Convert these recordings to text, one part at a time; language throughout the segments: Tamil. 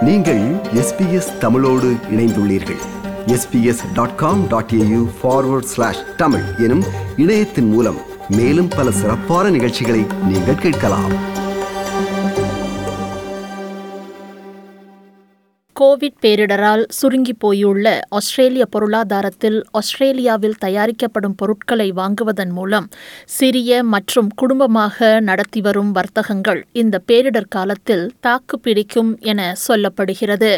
நீங்கள் எஸ்பிஎஸ் தமிழோடு இணைந்துள்ளீர்கள் SBS dot com dot AU forward slash Tamil எனும் இணையத்தின் மூலம் மேலும் பல சிறப்பான நிகழ்ச்சிகளை நீங்கள் கேட்கலாம் கோவிட் பேரிடரால் சுருங்கி போயுள்ள ஆஸ்திரேலிய பொருளாதாரத்தில் ஆஸ்திரேலியாவில் தயாரிக்கப்படும் பொருட்களை வாங்குவதன் மூலம் சிறிய மற்றும் குடும்பமாக நடத்தி வரும் வர்த்தகங்கள் இந்த பேரிடர் காலத்தில் தாக்கு பிடிக்கும் என சொல்லப்படுகிறது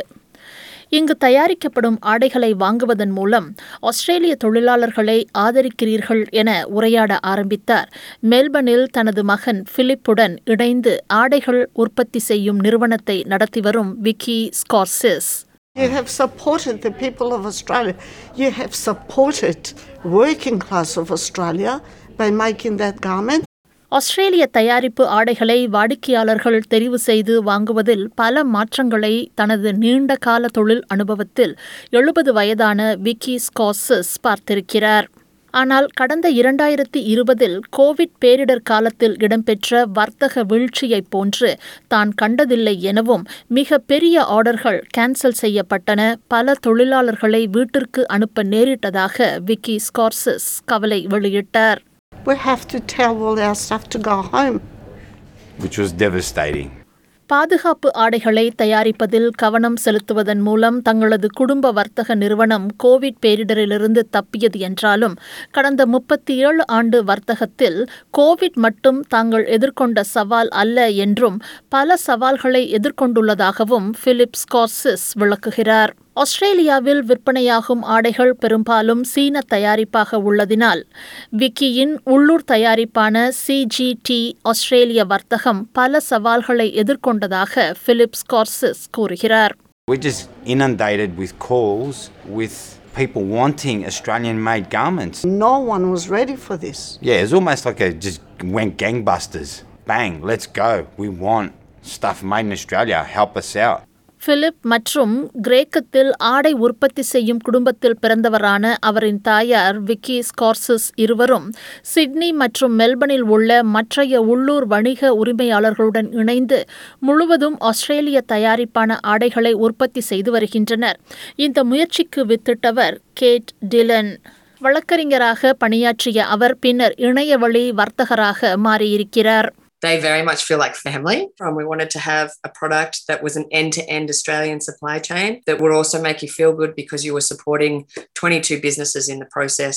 இங்கு தயாரிக்கப்படும் ஆடைகளை வாங்குவதன் மூலம் ஆஸ்திரேலிய தொழிலாளர்களை ஆதரிக்கிறீர்கள் என உரையாட ஆரம்பித்தார் மெல்பர்னில் தனது மகன் பிலிப்புடன் இணைந்து ஆடைகள் உற்பத்தி செய்யும் நிறுவனத்தை நடத்தி வரும் Vicki Scorsis You have supported the people of Australia. You have supported working class of Australia by making that garment. ஆஸ்திரேலிய தயாரிப்பு ஆடைகளை வாடிக்கையாளர்கள் தெரிவு செய்து வாங்குவதில் பல மாற்றங்களை தனது நீண்ட கால தொழில் அனுபவத்தில் எழுபது வயதான விக்கி ஸ்கார்சஸ் பார்த்திருக்கிறார் ஆனால் கடந்த இரண்டாயிரத்தி இருபதில் கோவிட் பேரிடர் காலத்தில் இடம்பெற்ற வர்த்தக வீழ்ச்சியைப் போன்று தான் கண்டதில்லை எனவும் மிக பெரிய ஆர்டர்கள் கேன்சல் செய்யப்பட்டன பல தொழிலாளர்களை வீட்டிற்கு அனுப்ப நேரிட்டதாக விக்கி ஸ்கார்சஸ் கவலை வெளியிட்டார் We have to tell all our staff to go home. which was devastating. பாதுகாப்பு ஆடைகளை தயாரிப்பதில் கவனம் செலுத்துவதன் மூலம் தங்களது குடும்ப வர்த்தக நிறுவனம் கோவிட் பேரிடரிலிருந்து தப்பியது என்றாலும் கடந்த முப்பத்தி ஏழு ஆண்டு வர்த்தகத்தில் கோவிட் மட்டும் தாங்கள் எதிர்கொண்ட சவால் அல்ல என்றும் பல சவால்களை எதிர்கொண்டுள்ளதாகவும் பிலிப் ஸ்கார்சிஸ் விளக்குகிறார் ஆஸ்திரேலியாவில் விற்பனையாகும் ஆடைகள் பெரும்பாலும் சீன தயாரிப்பாக உள்ளதினால் விக்கியின் உள்ளூர் தயாரிப்பான சிஜிடி ஆஸ்திரேலிய வர்த்தகம் பல சவால்களை எதிர்கொண்டதாக பிலிப் ஸ்கார்சிஸ் கூறுகிறார் We're just inundated with calls with people wanting Australian made garments. No one was ready for this. Yeah, it's almost like it just went gangbusters. Bang, let's go. We want stuff made in Australia. Help us out. Philip மற்றும் கிரேக்கத்தில் ஆடை உற்பத்தி செய்யும் குடும்பத்தில் பிறந்தவரான அவரின் தாயார் விக்கி ஸ்கார்சஸ் இருவரும் சிட்னி மற்றும் மெல்பர்னில் உள்ள மற்றைய உள்ளூர் வணிக உரிமையாளர்களுடன் இணைந்து முழுவதும் ஆஸ்திரேலிய தயாரிப்பான ஆடைகளை உற்பத்தி செய்து வருகின்றனர் இந்த முயற்சிக்கு வித்திட்டவர் கேட் டிலன் வழக்கறிஞராக பணியாற்றிய அவர் பின்னர் இணையவழி வர்த்தகராக மாறியிருக்கிறார் they very much feel like family. And we wanted to have a product that was an end to end Australian supply chain that would also make you feel good because you were supporting 22 businesses in the process.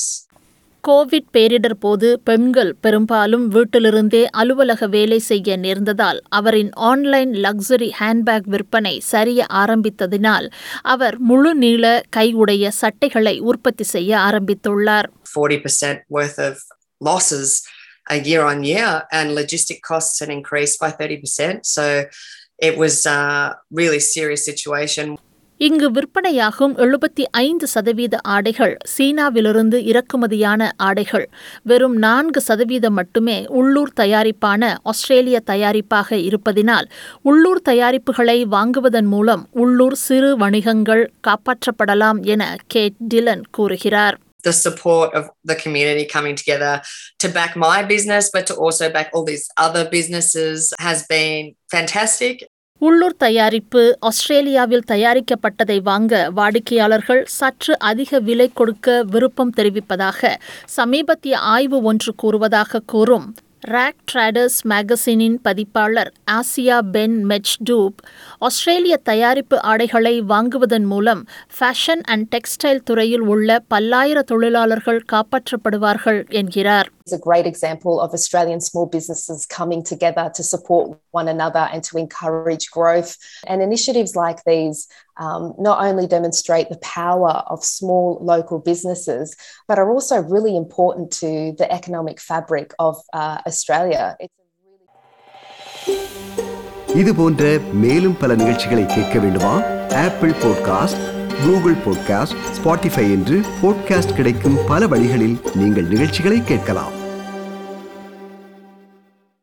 Covid பேரிடர் போது பெண்கள் பெரும்பாலும் வீட்டிலிருந்தே அலுவலக வேலை செய்ய நேர்ந்ததால் அவரின் ஆன்லைன் லக்ஸரி ஹேண்ட்பேக் விற்பனை சரிய ஆரம்பித்ததினால் அவர் முழு நீள கை உடைய சட்டைகளை உற்பத்தி செய்ய ஆரம்பித்துள்ளார் 40% worth of losses a year on year, and logistic costs had increased by 30%. So it was a really serious situation. இங்கு விற்பனையாகும் எழுபத்தி ஐந்து சதவீத ஆடைகள் சீனாவிலிருந்து இறக்குமதியான ஆடைகள் வெறும் நான்கு சதவீதம் மட்டுமே உள்ளூர் தயாரிப்பான ஆஸ்திரேலிய தயாரிப்பாக இருப்பதினால் உள்ளூர் தயாரிப்புகளை வாங்குவதன் மூலம் உள்ளூர் சிறு வணிகங்கள் காப்பாற்றப்படலாம் என கேட் டிலன் கூறுகிறார் The support of the community coming together to back my business, but to also back all these other businesses has been fantastic. உள்ளூர் தயாரிப்பு ஆஸ்திரேலியாவில் தயாரிக்கப்பட்டதை வாங்க வாடிக்கையாளர்கள் சற்று அதிக விலை கொடுக்க விருப்பம் தெரிவிப்பதாக சமீபத்திய ஆய்வு ஒன்று கூறுவதாக கூறும் ராக் ட்ரேடர்ஸ் மேகசினின் பதிப்பாளர் ஆசியா பென் மெச்டூப் ஆஸ்திரேலிய தயாரிப்பு ஆடைகளை வாங்குவதன் மூலம் ஃபேஷன் அண்ட் டெக்ஸ்டைல் துறையில் உள்ள பல்லாயிர தொழிலாளர்கள் காப்பாற்றப்படுவார்கள் என்கிறார் is a great example of Australian small businesses coming together to support one another and to encourage growth. And initiatives like these um, not only demonstrate the power of small local businesses, but are also really important to the economic fabric of uh, Australia. It's இது போன்ற மேலும் பல நிகழ்ச்சிகளை கேட்க வேண்டுமா Apple podcast Google podcast Spotify என்று பாட்காஸ்ட் கிடைக்கும் பல வழிகளில் நீங்கள் நிகழ்ச்சிகளை கேட்கலாம்